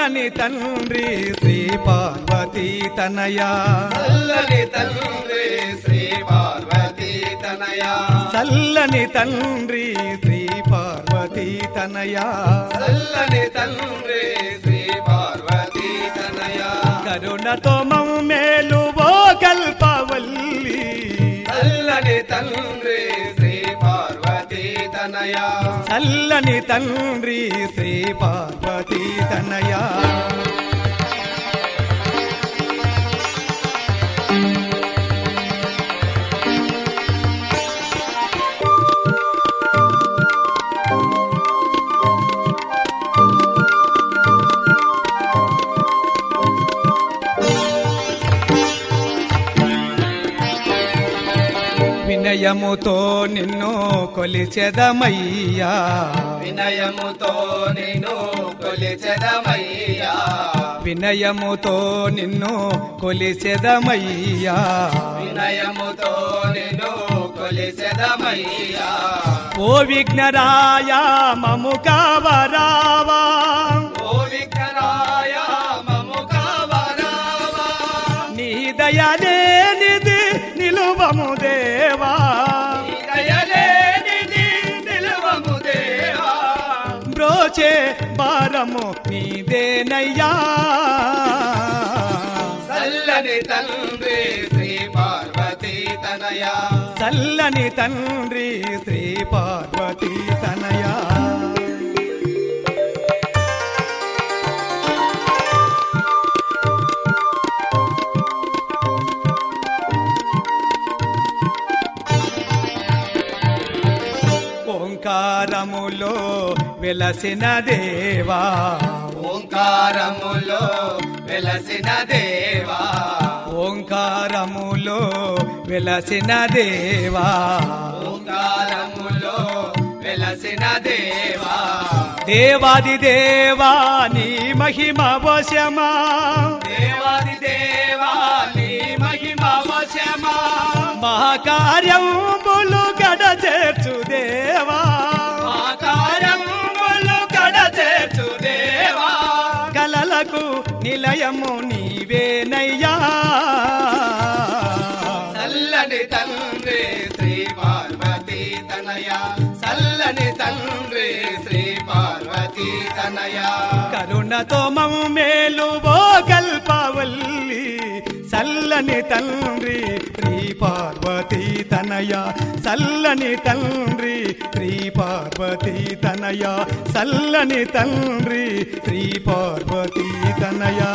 చల్లని తండ్రి శ్రీ పార్వతీ తనయా చల్లని తండ్రి శ్రీ పార్వతీ తనయా చల్లని తండ్రి శ్రీ పార్వతీ తనయా చల్లని తండ్రి శ్రీ పార్వతీ తనయా కరుణతో మేలు ఓ కల్పవల్లి చల్లని తండ్రి శ్రీ పార్వతీ తనయా చల్లని తండ్రి శ్రీ పార్వతీ తనయా వినయముతో నిన్ను కొలిచెదమయ్యా వినయముతో నిన్ను కొలిచెదమయ్యా వినయముతో నిన్ను కొలిచెదమయ్యా వినయముతో నిన్ను కొలిచెదమయ్యా ఓ విఘ్నరాయ మము కావరావా ఓ విఘ్నరాయ మము కావరావా నీ దయలేనిది నిలువము దేవా దయలేనిది నిలువము దేవా బ్రోచే భారము నీదేనయ్యా చల్లని తండ్రి శ్రీ పార్వతీ తనయా చల్లని తండ్రి శ్రీ పార్వతీ తనయా ఓంకారములో వెలసిన దేవా ఓంకారములో వెలసిన దేవా ఓంకారములో వెలసిన దేవా ఓంకారములో వెలసిన దేవా దేవాది దేవా నీ మహిమ వశమా దేవాది దేవా నీ మహిమ వశమా మహాకార్యములు గడ చేర్చు దేవా ఆకారములు కడ చేర్చు దేవా కలలకు నిలయము నీవేనయ్యా చల్లని తండ్రి శ్రీ పార్వతీ తనయా చల్లని తండ్రి శ్రీ పార్వతీ తనయా కరుణతో మేలు ఓ కల్పవల్లి చల్లని తండ్రి శ్రీ పార్వతీ తనయ చల్లని తండ్రి శ్రీ పార్వతీ తనయ చల్లని తండ్రి శ్రీ పార్వతీ తనయా